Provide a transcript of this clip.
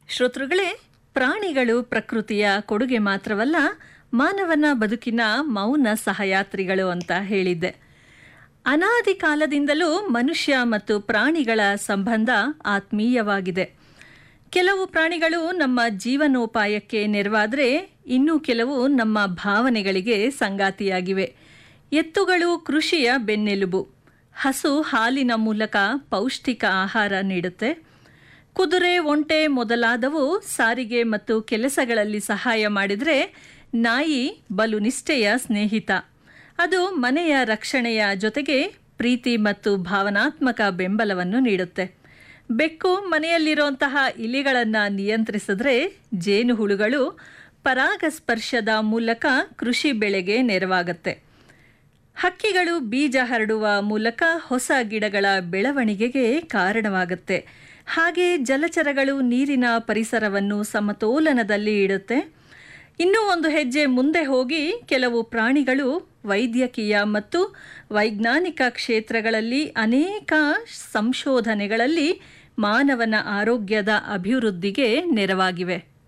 ಶ್ರೋತೃಗಳೇ ಪ್ರಾಣಿಗಳು ಪ್ರಕೃತಿಯ ಕೊಡುಗೆ ಮಾತ್ರವಲ್ಲ ಮಾನವನ ಬದುಕಿನ ಮೌನ ಸಹಯಾತ್ರಿಗಳು ಅಂತ ಹೇಳಿದ್ದೆ ಅನಾದಿ ಕಾಲದಿಂದಲೂ ಮನುಷ್ಯ ಮತ್ತು ಪ್ರಾಣಿಗಳ ಸಂಬಂಧ ಆತ್ಮೀಯವಾಗಿದೆ ಕೆಲವು ಪ್ರಾಣಿಗಳು ನಮ್ಮ ಜೀವನೋಪಾಯಕ್ಕೆ ನೆರವಾದರೆ ಇನ್ನು ಕೆಲವು ನಮ್ಮ ಭಾವನೆಗಳಿಗೆ ಸಂಗಾತಿಯಾಗಿವೆ ಎತ್ತುಗಳು ಕೃಷಿಯ ಬೆನ್ನೆಲುಬು ಹಸು ಹಾಲಿನ ಮೂಲಕ ಪೌಷ್ಟಿಕ ಆಹಾರ ನೀಡುತ್ತೆ ಕುದುರೆ ಒಂಟೆ ಮೊದಲಾದವು ಸಾರಿಗೆ ಮತ್ತು ಕೆಲಸಗಳಲ್ಲಿ ಸಹಾಯ ಮಾಡಿದರೆ ನಾಯಿ ಬಲು ನಿಷ್ಠೆಯ ಸ್ನೇಹಿತ ಅದು ಮನೆಯ ರಕ್ಷಣೆಯ ಜೊತೆಗೆ ಪ್ರೀತಿ ಮತ್ತು ಭಾವನಾತ್ಮಕ ಬೆಂಬಲವನ್ನು ನೀಡುತ್ತೆ ಬೆಕ್ಕು ಮನೆಯಲ್ಲಿರುವಂತಹ ಇಲಿಗಳನ್ನು ನಿಯಂತ್ರಿಸಿದ್ರೆ ಜೇನುಹುಳುಗಳು ಪರಾಗಸ್ಪರ್ಶದ ಮೂಲಕ ಕೃಷಿ ಬೆಳೆಗೆ ನೆರವಾಗುತ್ತೆ ಹಕ್ಕಿಗಳು ಬೀಜ ಹರಡುವ ಮೂಲಕ ಹೊಸ ಗಿಡಗಳ ಬೆಳವಣಿಗೆಗೆ ಕಾರಣವಾಗುತ್ತೆ ಹಾಗೆ ಜಲಚರಗಳು ನೀರಿನ ಪರಿಸರವನ್ನು ಸಮತೋಲನದಲ್ಲಿ ಇಡುತ್ತೆ ಇನ್ನೂ ಒಂದು ಹೆಜ್ಜೆ ಮುಂದೆ ಹೋಗಿ ಕೆಲವು ಪ್ರಾಣಿಗಳು ವೈದ್ಯಕೀಯ ಮತ್ತು ವೈಜ್ಞಾನಿಕ ಕ್ಷೇತ್ರಗಳಲ್ಲಿ ಅನೇಕ ಸಂಶೋಧನೆಗಳಲ್ಲಿ ಮಾನವನ ಆರೋಗ್ಯದ ಅಭಿವೃದ್ಧಿಗೆ ನೆರವಾಗಿವೆ